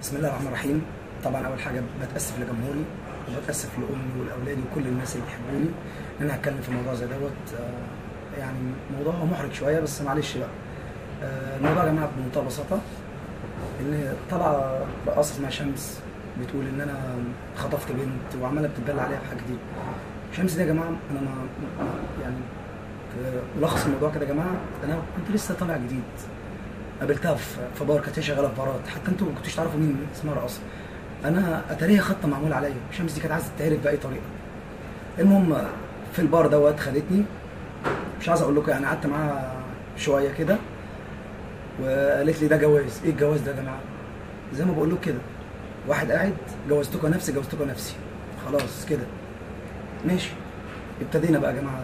بسم الله الرحمن الرحيم طبعا اول حاجه بتاسف لجمهوري وبتاسف لامي ولاولادي وكل الناس اللي بيحبوني ان انا هتكلم في موضوع زي دوت آه، يعني موضوع هو محرج شويه بس معلش بقى آه، الموضوع يا جماعه بمنتهى البساطه ان طبعا رقاصه اسمها شمس بتقول ان انا خطفت بنت وعماله بتتبلى عليها في حاجه كتير شمس دي يا جماعه انا ما ما- يعني في ملخص الموضوع كده يا جماعه انا كنت لسه طالع جديد قابلتها في في بار كانت هي شغاله في بارات حتى انتوا ما كنتوش تعرفوا مين اسمها رقاصه انا اتاريها خطه معمول عليا شمس دي كانت عايزه تتعرف باي طريقه المهم في البار دوت خدتني مش عايز اقول لكم يعني قعدت معاها شويه كده وقالت لي ده جواز ايه الجواز ده يا جماعه زي ما بقول لكم كده واحد قاعد جوزتكم نفسي جوزتكم نفسي خلاص كده ماشي ابتدينا بقى يا جماعه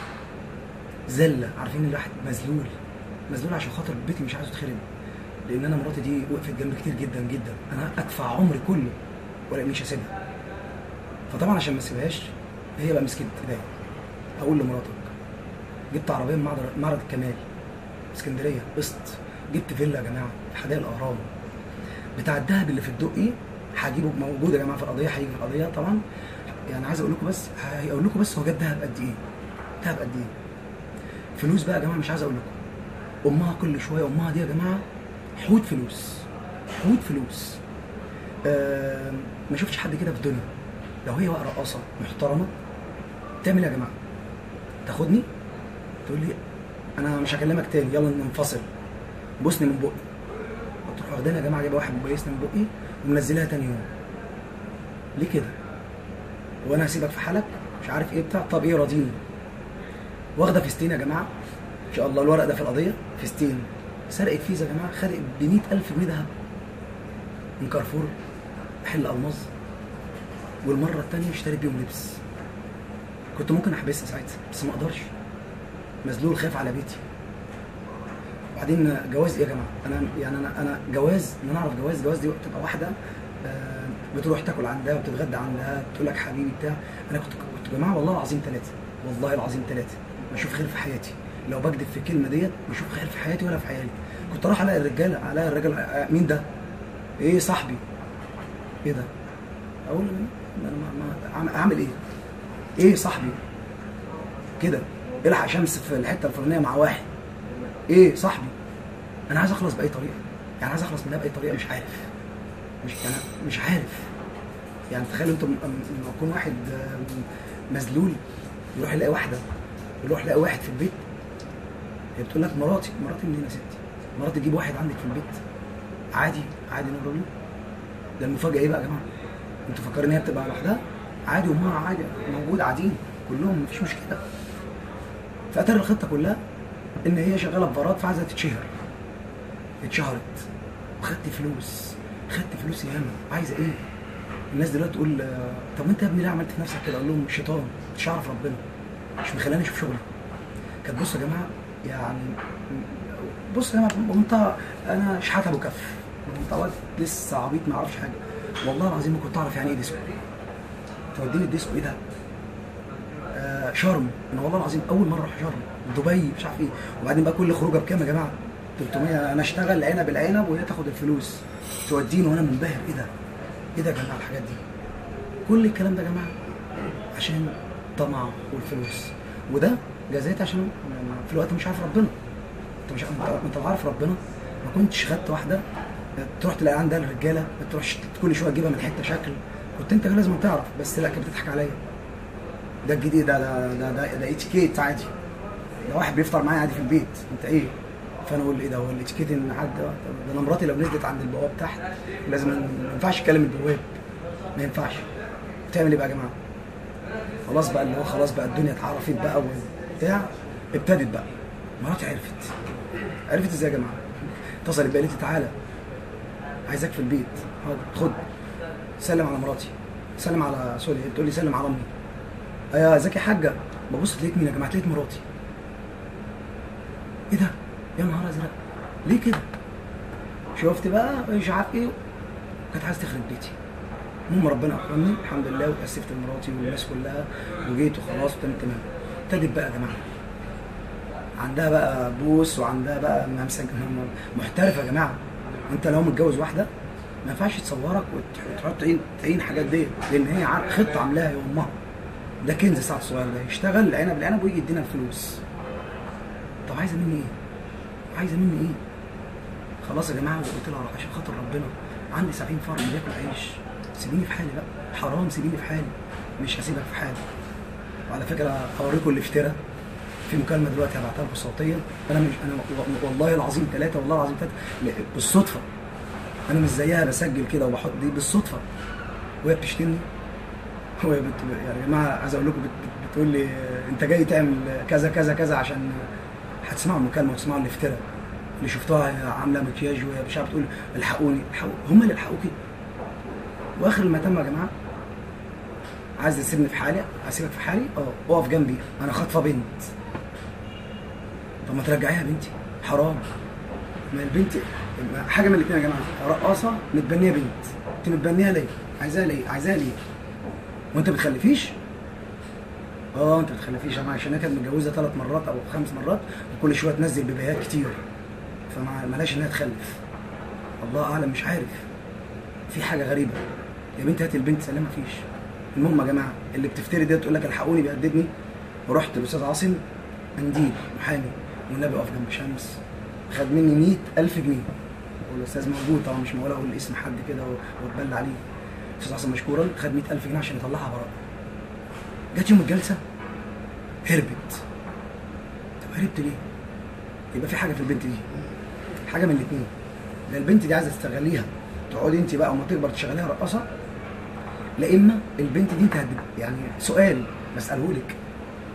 زله عارفين الواحد مذلول مذلول عشان خاطر بيتي مش عايزه تخرب لان انا مراتي دي وقفت جنبي كتير جدا جدا انا ادفع عمري كله ولا مش هسيبها فطبعا عشان ما اسيبهاش هي بقى مسكت ايديا اقول لمراتك جبت عربيه من معرض معرض الكمال اسكندريه قسط جبت فيلا يا جماعه في حدائق الاهرام بتاع الدهب اللي في الدقي هجيبه موجود يا جماعه في القضيه هيجي في القضيه طبعا يعني عايز اقول لكم بس هقول لكم بس هو جاب دهب قد ايه دهب قد ايه فلوس بقى يا جماعه مش عايز اقول لكم امها كل شويه امها دي يا جماعه حوت فلوس حوت فلوس آه ما شفتش حد كده في الدنيا لو هي بقى رقاصه محترمه تعمل إيه يا جماعه تاخدني تقول لي انا مش هكلمك تاني يلا ننفصل بوسني من بقي تروح واخداني يا جماعه جايبه واحد مبيسني من بقي ومنزلها تاني يوم ليه كده وانا هسيبك في حالك مش عارف ايه بتاع طب ايه راضيني واخده فيستين يا جماعه ان شاء الله الورق ده في القضيه فيستين سرقت فيزا يا جماعه خرقت ب 100000 جنيه ذهب من كارفور محل الماظ والمره الثانيه اشتريت بيهم لبس كنت ممكن احبسها ساعتها بس ما اقدرش مذلول خايف على بيتي وبعدين جواز ايه يا جماعه انا يعني انا انا جواز ان انا اعرف جواز جواز دي تبقى واحده آه، بتروح تاكل عندها وبتتغدى عندها بتقول لك حبيبي بتاع انا كنت كنت يا جماعه والله العظيم ثلاثه والله العظيم ثلاثه بشوف خير في حياتي لو بكذب في الكلمه ديت بشوف خير في حياتي ولا في عيالي كنت اروح الاقي الرجاله الاقي الراجل آه، مين ده؟ ايه صاحبي؟ ايه ده؟ اقول ما ما ما أعمل- اعمل ايه؟ ايه صاحبي؟ كده الحق شمس في الحته الفلانيه مع واحد ايه صاحبي؟ انا عايز اخلص باي طريقه يعني عايز اخلص منها باي طريقه مش عارف مش يعني مش عارف يعني تخيلوا انتم لما يكون واحد آم، مذلول يروح يلاقي واحده يروح يلاقي واحد في البيت هي بتقول لك مراتي مراتي منين يا ستي؟ مراتي تجيب واحد عندك في البيت عادي عادي نقول له ده المفاجاه ايه بقى يا جماعه؟ انتوا فاكرين ان هي بتبقى لوحدها؟ عادي وامها عادي موجود قاعدين كلهم مفيش مشكله فاتاري الخطه كلها ان هي شغاله في بارات فعايزه تتشهر اتشهرت وخدت فلوس خدت فلوس ياما عايزه ايه؟ الناس دلوقتي تقول آه، طب انت يا ابني ليه عملت في نفسك كده؟ اقول لهم شيطان مش هعرف ربنا مش مخلاني اشوف شغلي كانت بصوا يا جماعه يعني بص يا جماعه بمنتهى انا شحات ابو كف بمنتهى وقت لسه عبيط ما اعرفش حاجه والله العظيم ما كنت اعرف يعني ايه ديسكو توديني الديسكو ايه ده؟ آه شرم انا والله العظيم اول مره اروح شرم دبي مش عارف ايه وبعدين بقى كل خروجه بكام يا جماعه 300 انا اشتغل عنب العنب وهي تاخد الفلوس توديني وانا منبهر ايه ده؟ ايه ده يا جماعه الحاجات دي؟ كل الكلام ده يا جماعه عشان طمع والفلوس وده جزيت عشان في الوقت مش عارف ربنا انت مش انت انت لو عارف ربنا ما كنتش خدت واحده تروح تلاقي عندها الرجاله ما تروحش كل شويه تجيبها من حته شكل كنت انت لازم تعرف بس لا كانت بتضحك عليا ده الجديد ده ده ده ده, ده اتيكيت عادي ده واحد بيفطر معايا عادي في البيت انت ايه فانا اقول ايه ده هو الاتيكيت ان حد ده انا مراتي لو نزلت عند البواب تحت لازم ما ينفعش تكلم البواب ما ينفعش بتعمل ايه بقى يا جماعه خلاص بقى اللي هو خلاص بقى الدنيا اتعرفت بقى وبتاع ابتدت بقى مراتي عرفت عرفت ازاي يا جماعه اتصلت بقى قالت لي تعالى عايزاك في البيت حاضر خد سلم على مراتي سلم على سوري تقول لي سلم على امي ايوه ازيك يا حاجه ببص لقيت مين يا جماعه لقيت مراتي ايه ده يا نهار ازرق ليه كده شفت بقى مش عارف ايه كانت عايزه تخرب بيتي المهم ربنا اكرمني الحمد لله واتاسفت لمراتي والناس كلها وجيت وخلاص وتمام تمام ابتدت بقى يا جماعه عندها بقى بوس وعندها بقى ممسك محترفه يا جماعه انت لو متجوز واحده ما ينفعش تصورك وت- وتقعد تعين تعين حاجات ديت لان هي عار- خطه عاملاها يا امها ده كنز سعد الصغير ده يشتغل عنب العنب ويجي يدينا الفلوس طب عايزه مني ايه؟ عايزه مني ايه؟ خلاص يا جماعه قلت لها عشان خاطر ربنا عندي 70 فرد بياكل عيش سيبيني في حالي بقى حرام سيبيني في حالي مش هسيبك في حالي وعلى فكره هوريكم الافتراء في مكالمه دلوقتي هبعتها لكم صوتيا انا مش انا و- والله العظيم ثلاثه والله العظيم ثلاثه ل- بالصدفه انا مش زيها بسجل كده وبحط دي بالصدفه وهي بتشتمني وهي بت... يعني يا جماعه عايز اقول لكم بت... بت- بتقول لي آه، انت جاي تعمل كذا كذا كذا عشان هتسمعوا المكالمه وتسمعوا الافتراء اللي شفتها هي عامله مكياج وهي مش عارفه تقول الحقوني الحقوني هم اللي الحقوكي واخر المتم يا جماعه عايز تسيبني في حالي اسيبك في حالي اه اقف جنبي انا خاطفه بنت طب ما ترجعيها بنتي حرام ما البنت ما- حاجه من الاثنين يا جماعه رقاصه متبنيه بنت انت متبنيها ليه؟ عايزاها ليه؟ عايزاها ليه؟ وانت بتخلفيش؟ اه انت بتخلفيش يا جماعه عشان هي كانت متجوزه ثلاث مرات او خمس مرات وكل شويه تنزل بيبيهات كتير فما ملاش انها تخلف الله اعلم مش عارف في حاجه غريبه يا بنت هات البنت سلام مفيش المهم يا جماعه اللي بتفتري دي تقول لك الحقوني بيهددني ورحت للاستاذ عاصم قنديل محامي والنبي اقف جنب شمس خد مني 100000 جنيه والاستاذ موجود طبعا مش معقول اقول اسم حد كده و- واتبلى عليه الاستاذ عاصم مشكورا خد 100000 جنيه عشان يطلعها براءه جت يوم الجلسه هربت طب هربت ليه؟ يبقى في حاجه في البنت دي حاجه من الاثنين لا البنت دي عايزه تستغليها تقعدي انت بقى وما تكبر تشغليها رقاصه لا اما البنت دي انت هتب... يعني سؤال بساله لك